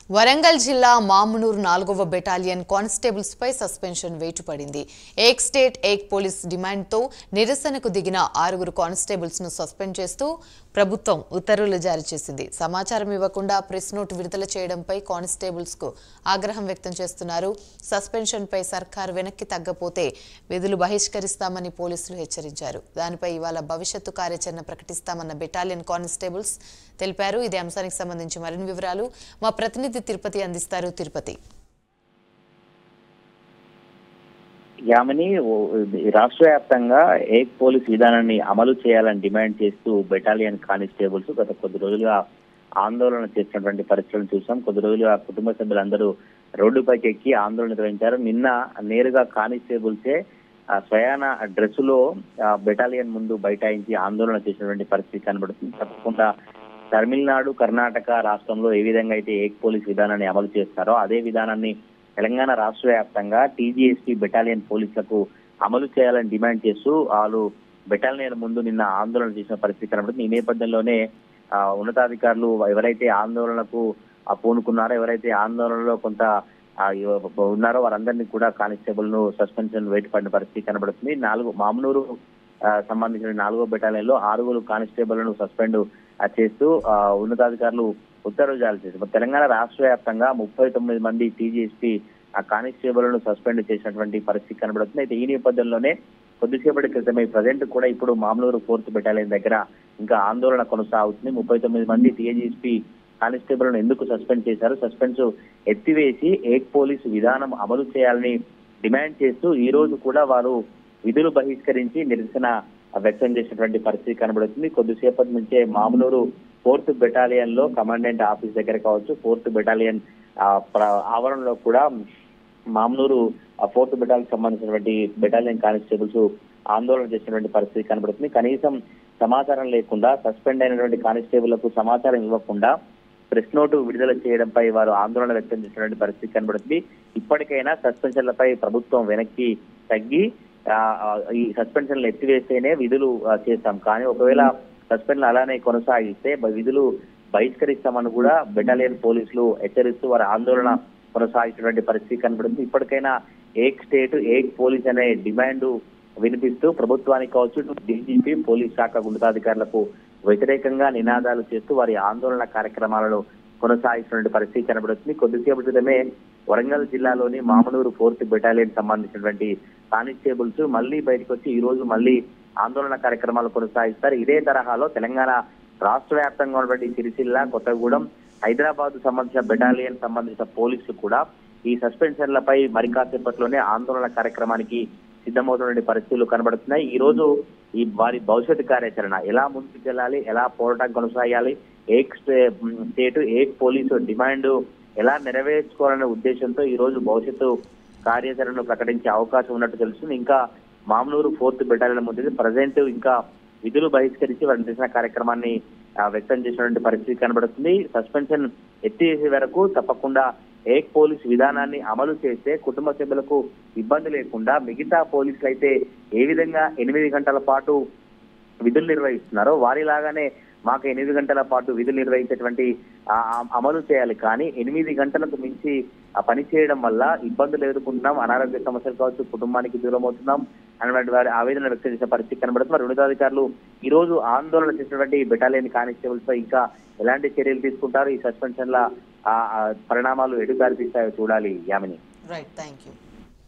వరంగల్ జిల్లా మామునూరు నాలుగవ battalion constables పై suspension వేటు పడింది ఏక్ స్టేట్ ఏక్ పోలీస్ డిమాండ్తో నిరసనకు దిగిన ఆరుగురు కానిస్టేబుల్స్ ను సస్పెండ్ చేస్తూ ప్రభుత్వం ఉత్తర్వులు జారీ చేసింది సమాచారం ఇవ్వకుండా ప్రెస్ నోట్ విడుదల చేయడంపై కానిస్టేబుల్స్ కు ఆగ్రహం వ్యక్తం చేస్తున్నారు సస్పెన్షన్ పై సర్కార్ వెనక్కి తగ్గపోతే విధులు బహిష్కరిస్తామని పోలీసులు హెచ్చరించారు దానిపై ఇవాళ భవిష్యత్తు కార్యాచరణ ప్రకటిస్తామన్న బెటాలియన్ కానిస్టేబుల్స్ తెలిపారు ఇదే అంశానికి సంబంధించి మరిన్ని వివరాలు మా ప్రతినిధి తిరుపతి అందిస్తారు తిరుపతి యామిని ఓ- రాష్ట్ర వ్యాప్తంగా ఏక్ పోలీస్ విధానాన్ని అమలు చేయాలని డిమాండ్ చేస్తూ బెటాలియన్ కానిస్టేబుల్స్ గత కొద్ది రోజులుగా ఆందోళన చేసినటువంటి పరిస్థితులను చూసాం కొద్ది రోజులుగా కుటుంబ సభ్యులందరూ రోడ్డుపైకి ఎక్కి ఆందోళన నిర్వహించారు నిన్న నేరుగా కానిస్టేబుల్సే ఆ, స్వయాన డ్రెస్సులో ఆ, బెటాలియన్ ముందు బైఠాయించి ఆందోళన చేసినటువంటి పరిస్థితి కనబడుతుంది తప్పకుండా తమిళనాడు కర్ణాటక రాష్ట్రంలో ఏ విధంగా అయితే ఏక్ పోలీస్ విధానాన్ని అమలు చేస్తారో అదే విధానాన్ని తెలంగాణ రాష్ట్ర వ్యాప్తంగా టీజీఎస్పీ బెటాలియన్ పోలీసులకు అమలు చేయాలని డిమాండ్ చేస్తూ వాళ్ళు బెటాలియన్ ముందు నిన్న ఆందోళన చేసిన పరిస్థితి కనబడుతుంది ఈ నేపథ్యంలోనే ఆ, ఉన్నతాధికారులు ఎవరైతే ఆందోళనకు ఆ, పూనుకున్నారో ఎవరైతే ఆందోళనలో కొంత ఆ, ఇవ- ఉన్నారో వారందరినీ కూడా కానిస్టేబుల్ ను సస్పెన్షన్ వేటు పడిన పరిస్థితి కనబడుతుంది నాలుగు మామనూరు ఆ, సంబంధించిన నాలుగో బెటాలియన్ లో ఆరుగురు కానిస్టేబుల్ను సస్పెండ్ ఆ, చేస్తూ ఆ, ఉన్నతాధికారులు ఉత్తర్వులు జారీ చేశారు మరి తెలంగాణ రాష్ట్ర వ్యాప్తంగా ముప్పై తొమ్మిది మంది టీజీఎస్పీ ఆ కానిస్టేబుల్ను సస్పెండ్ చేసినటువంటి పరిస్థితి కనబడుతుంది అయితే ఈ నేపథ్యంలోనే కొద్దిసేపటి క్రితమే ప్రజెంట్ కూడా ఇప్పుడు మామూలు ఫోర్త్ బెటాలియన్ దగ్గర ఇంకా ఆందోళన కొనసాగుతుంది ముప్పై తొమ్మిది మంది టీజీఎస్పీ కానిస్టేబుల్ను ఎందుకు సస్పెండ్ చేశారు సస్పెన్స్ ఎత్తివేసి ఏక్ పోలీసు విధానం అమలు చేయాలని డిమాండ్ చేస్తూ ఈ రోజు కూడా వారు విధులు బహిష్కరించి నిరసన వ్యక్తం చేసినటువంటి పరిస్థితి కనబడుతుంది కొద్దిసేపటి నుంచే మామూలు ఫోర్త్ బెటాలియన్ లో కమాండెంట్ ఆఫీస్ దగ్గర కావచ్చు ఫోర్త్ బెటాలియన్ ఆ, ప్ర- ఆవరణలో కూడా మామనూరు ఆ ఫోర్త్ బెటాలియన్ సంబంధించినటువంటి బెటాలియన్ కానిస్టేబుల్స్ ఆందోళన చేసినటువంటి పరిస్థితి కనబడుతుంది కనీసం సమాచారం లేకుండా సస్పెండ్ అయినటువంటి కానిస్టేబుల్లకు సమాచారం ఇవ్వకుండా ప్రెస్ నోటు విడుదల చేయడంపై వారు ఆందోళన వ్యక్తం చేసినటువంటి పరిస్థితి కనబడుతుంది ఇప్పటికైనా సస్పెన్షన్లపై ప్రభుత్వం వెనక్కి తగ్గి ఆ, ఆ, ఈ సస్పెన్షన్లు ఎత్తివేస్తేనే విధులు ఆ, చేస్తాం కానీ ఒకవేళ సస్పెన్లు అలానే కొనసాగిస్తే బ- విధులు బహిష్కరిస్తామని కూడా బెటాలియన్ పోలీసులు హెచ్చరిస్తూ వారి ఆందోళన కొనసాగించినటువంటి పరిస్థితి కనబడుతుంది ఇప్పటికైనా ఏక్ స్టేట్ ఏక్ పోలీస్ అనే డిమాండ్ వినిపిస్తూ ప్రభుత్వానికి కావచ్చు డీజీపీ పోలీస్ శాఖ ఉన్నతాధికారులకు వ్యతిరేకంగా నినాదాలు చేస్తూ వారి ఆందోళన కార్యక్రమాలను కొనసాగిస్తున్న పరిస్థితి కనబడుతుంది కొద్దిసేపటి క్రితమే వరంగల్ జిల్లాలోని మామనూరు ఫోర్త్ బెటాలియన్ సంబంధించినటువంటి కానిస్టేబుల్స్ మళ్ళీ బయటకు వచ్చి ఈ రోజు మళ్ళీ ఆందోళన కార్యక్రమాలు కొనసాగిస్తారు ఇదే తరహాలో తెలంగాణ రాష్ట్ర వ్యాప్తంగా ఉన్నటువంటి సిరిసిల్ల కొత్తగూడెం హైదరాబాద్ సంబంధించిన బెటాలియన్ సంబంధించిన పోలీసులు కూడా ఈ సస్పెన్షన్లపై మరి కాసేపట్లోనే ఆందోళన కార్యక్రమానికి సిద్ధమవుతున్న పరిస్థితులు కనబడుతున్నాయి ఈ రోజు ఈ వారి భవిష్యత్తు కార్యాచరణ ఎలా ముందుకెళ్ళాలి ఎలా పోరాటం కొనసాగాలి ఏక్ స్టే- స్టేట్ ఏక్ పోలీసు డిమాండ్ ఎలా నెరవేర్చుకోవాలనే ఉద్దేశంతో ఈ రోజు భవిష్యత్తు కార్యాచరణను ప్రకటించే అవకాశం ఉన్నట్టు తెలుస్తుంది ఇంకా మామనూరు ఫోర్త్ బెటాలియన్ ముందు ప్రజెంట్ ఇంకా విధులు బహిష్కరించి వారి నిరసన కార్యక్రమాన్ని ఆ, వ్యక్తం చేసినటువంటి పరిస్థితి కనబడుతుంది సస్పెన్షన్ ఎత్తివేసే వరకు తప్పకుండా ఏక్ పోలీస్ విధానాన్ని అమలు చేస్తే కుటుంబ సభ్యులకు ఇబ్బంది లేకుండా మిగతా పోలీసులు అయితే ఏ విధంగా ఎనిమిది గంటల పాటు విధులు నిర్వహిస్తున్నారో వారిలాగానే మాకు ఎనిమిది గంటల పాటు విధులు నిర్వహించేటువంటి ఆ, ఆ, అమలు చేయాలి కానీ ఎనిమిది గంటలకు మించి ఆ పని చేయడం వల్ల ఇబ్బందులు ఎదుర్కొంటున్నాం అనారోగ్య సమస్యలు కావచ్చు కుటుంబానికి దూరం అవుతున్నాం అన్నటువంటి వారి ఆవేదన వ్యక్తం చేసే పరిస్థితి కనబడుతుంది మరి ఉన్నతాధికారులు ఈ రోజు ఆందోళన చేసినటువంటి బెటాలియన్ కానిస్టేబుల్స్ పై ఇంకా ఎలాంటి చర్యలు తీసుకుంటారు ఈ సస్పెన్షన్ల ఆ, ఆ, పరిణామాలు ఎటు దారితీస్తాయో చూడాలి యామిని రైట్ థ్యాంక్ యూ